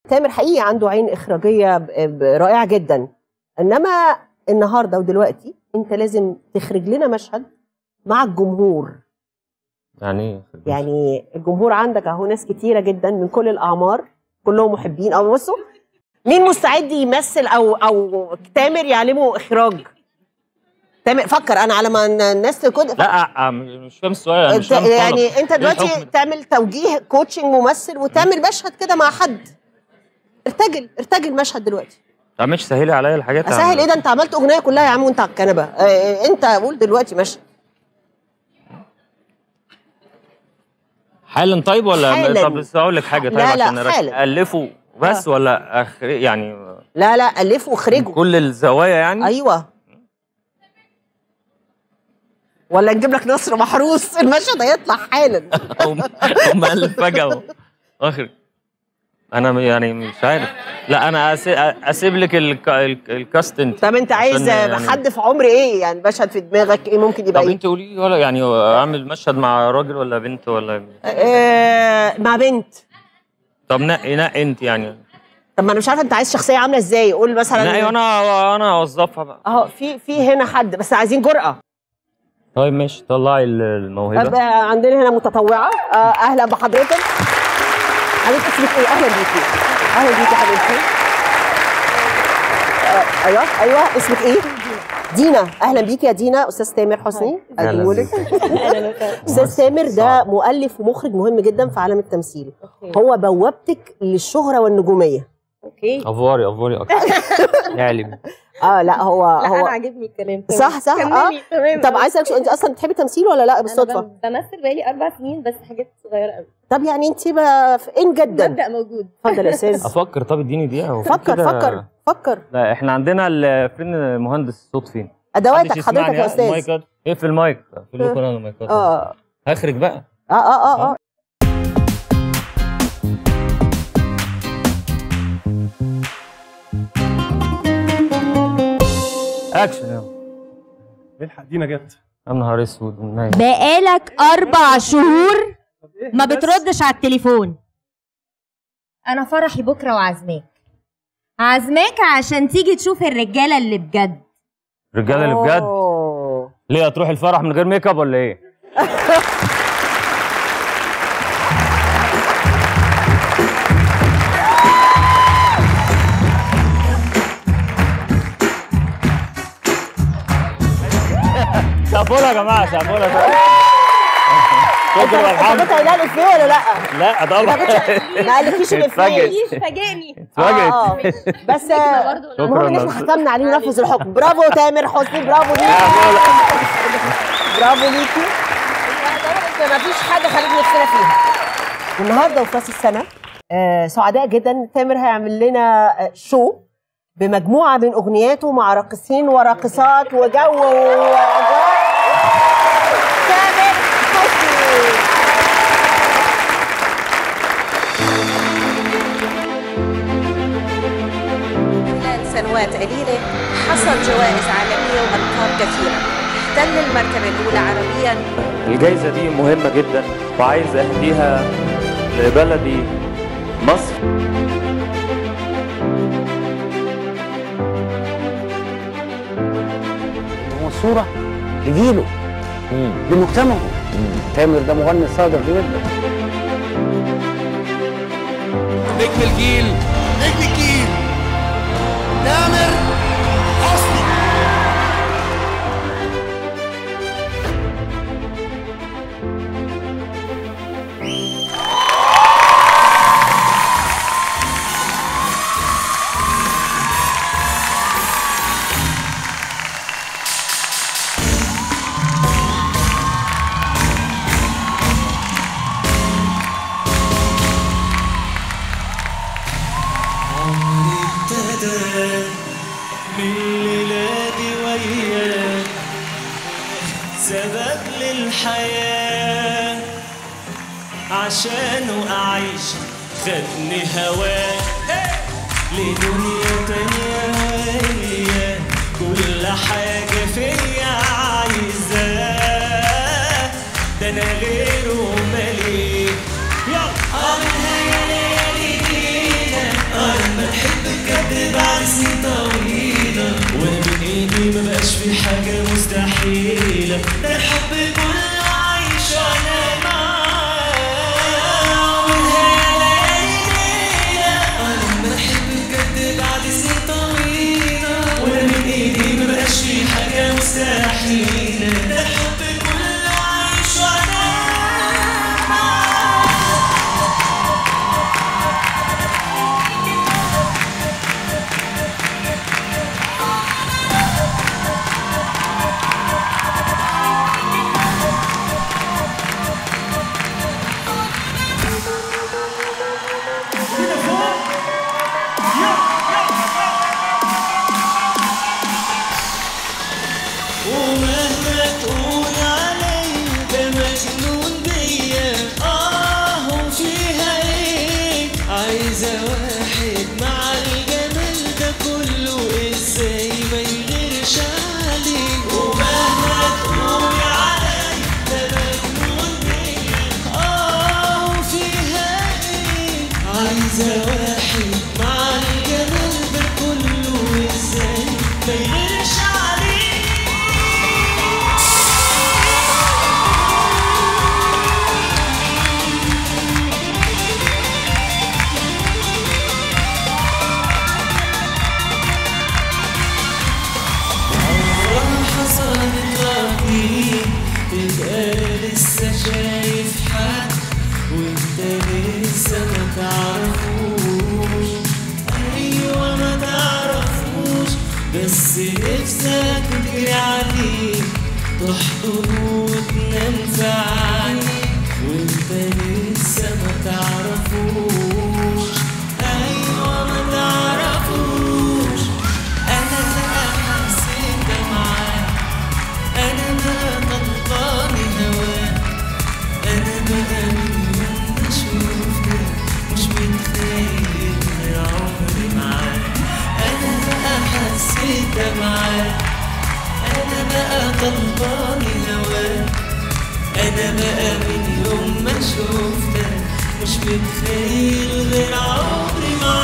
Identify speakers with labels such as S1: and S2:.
S1: تامر حقيقي عنده عين اخراجيه ب- ب- رائعه جدا انما النهارده ودلوقتي انت لازم تخرج لنا مشهد مع الجمهور
S2: يعني ايه
S1: يعني الجمهور عندك اهو ناس كتيره جدا من كل الاعمار كلهم محبين او بصوا مين مستعد يمثل او او تامر يعلمه اخراج تامر فكر انا على ما الناس تكون
S2: لا آه، مش فاهم السؤال أنا مش
S1: انت
S2: فاهم
S1: يعني
S2: الطلب.
S1: انت
S2: إيه
S1: دلوقتي
S2: الحكم؟
S1: تعمل توجيه كوتشنج ممثل وتعمل مشهد كده مع حد ارتجل ارتجل مشهد دلوقتي
S2: طب مش سهلي عليا الحاجات يا
S1: اسهل
S2: عم.
S1: ايه ده انت عملت اغنيه كلها يا عم وانت على الكنبه اه، انت قول دلوقتي مشهد
S2: حالا طيب ولا
S1: حالاً.
S2: طب بس اقول لك حاجه طيب
S1: لا، لا،
S2: عشان نركز.
S1: حالاً.
S2: الفه بس ولا أخ... يعني
S1: لا لا الفه واخرجه
S2: كل الزوايا يعني
S1: ايوه ولا نجيب لك نصر محروس المشهد هيطلع حالا
S2: هم هم الف فجاه اخر انا م- يعني مش عارف لا انا أسي- اسيب لك الك... الك... الكاست انت
S1: طب انت عايز
S2: عشان يعني-
S1: حد في عمر ايه يعني مشهد في دماغك ايه ممكن يبقى
S2: طب
S1: ايه
S2: انت قولي لي ولا يعني اعمل مشهد مع راجل ولا بنت ولا
S1: آه مع بنت
S2: طب نقي نقي انت يعني
S1: طب ما انا مش عارفه انت عايز شخصيه عامله ازاي قول مثلا
S2: نقي انا انا اوظفها بقى
S1: اهو في في هنا حد بس عايزين جرأة
S2: طيب ماشي طلعي ال-
S1: طب
S2: الموهبه
S1: آه، عندنا هنا متطوعة آه، أهلا بحضرتك حضرتك اسمك إيه؟ أهلا بيكي أهلا بيكي حبيبتي آه، أيوه أيوه اسمك إيه؟ دينا أهلا بيكي يا دينا أستاذ تامر حسني
S2: أهلا
S1: أدولك أستاذ تامر ده مؤلف ومخرج مهم جدا في عالم التمثيل هو بوابتك للشهرة والنجومية
S3: اوكي
S2: افواري افواري اكتر اعلم
S1: اه لا هو
S3: لا
S1: هو
S3: انا عاجبني الكلام تمام.
S1: صح صح اه
S3: كملي تمام
S1: طب عايز اسالك انت اصلا بتحبي تمثيل ولا لا بالصدفه؟
S3: انا ب- بمثل بقالي اربع سنين بس حاجات صغيره قوي
S1: طب يعني انت بقى في ان جدا
S3: مبدا موجود
S1: اتفضل يا استاذ
S2: افكر طب اديني دقيقه هو في
S1: فكر
S2: كده-
S1: فكر فكر
S2: لا احنا عندنا ال- فين مهندس الصوت فين؟
S1: ادواتك
S2: محدش
S1: حضرتك
S2: يسمعني،
S1: يا
S2: ها؟
S1: استاذ
S2: المايكات اقفل المايك اقفل لكم انا المايكات
S1: اه
S2: هخرج بقى
S1: اه اه اه اه
S2: اكشن يلا
S4: الحق دينا جت
S2: يا نهار اسود نايم
S5: بقالك أربع شهور ما بتردش على التليفون أنا فرحي بكرة وعزماك عزماك عشان تيجي تشوف الرجالة اللي بجد
S2: الرجاله اللي بجد
S1: أوه.
S2: ليه هتروح الفرح من غير ميك اب ولا ايه؟ سقفوا يا جماعه سقفوا شكرا
S1: انت
S2: الحمد
S1: كنت قايله لي فيه ولا لا؟
S2: لا طبعا
S1: ما قالكيش الافيه
S2: اتفاجئت
S3: مش فاجئني
S2: اتفاجئت
S1: اه بس آه،
S3: برضه
S1: المهم ان احنا
S2: شكرا
S1: حكمنا عليه ونفذ الحكم برافو تامر حسني برافو ليكي برافو ليكي ما فيش حاجه خليك نفسنا فيها النهارده وفي راس السنه آه سعداء جدا تامر هيعمل لنا آه، شو بمجموعه من اغنياته مع راقصين وراقصات وجو واجواء تامر حسني
S6: خلال سنوات قليلة حصل جوائز عالمية وألقاب كثيرة احتل المرتبة الأولى عربيا
S2: الجايزة دي مهمة جدا وعايز أهديها لبلدي مصر
S7: هو صورة لجيله لمجتمعه تامر ده مغني صادق جدا
S8: نجم الجيل نجم الجيل تامر حسني
S9: بالليلادي وياك سبب للحياة عشانه أعيش خدني هواك لدنيا تانية وياك كل حاجة فيا عايزاه ده أنا غيره مليك يلا آه يا ليالي بينا آه ليلة ده الحب كله عايش أنا معاه عمرها ليلة أنا لما أحب بجد بعد سنين طويلة وأنا من إيدي مبقاش في حاجة مستحيلة ده الحب كله عايش وأنا معاه ومهما تقول علي ده مجنون بيا اه وفيها ايه عايزة واحد مع الجمال ده كله ازاي ما يغيرش عليه ومهما تقول علي ده مجنون بيا اه وفيها ايه عايزة واحد مع الجمال ده كله ازاي ما يغيرش عليه عمرها حصلت لك تبقى لسه شايف حد وانت لسه ما تعرفوش ايوه ما تعرفوش بس نفسك تجري عليه تحضنه وتنام في عينيه وانت لسه ما تعرفوش ايوه ما تعرفوش انا بقى حسيت معاه انا بقى طلقاني هواه انا بقى من يوم ما شوفتك مش متخيل غير عمري معاه انا بقى حسيت معاه انا بقى طلقاني هواه انا بقى من يوم ما شوفتك مش متخيل غير عمري معاه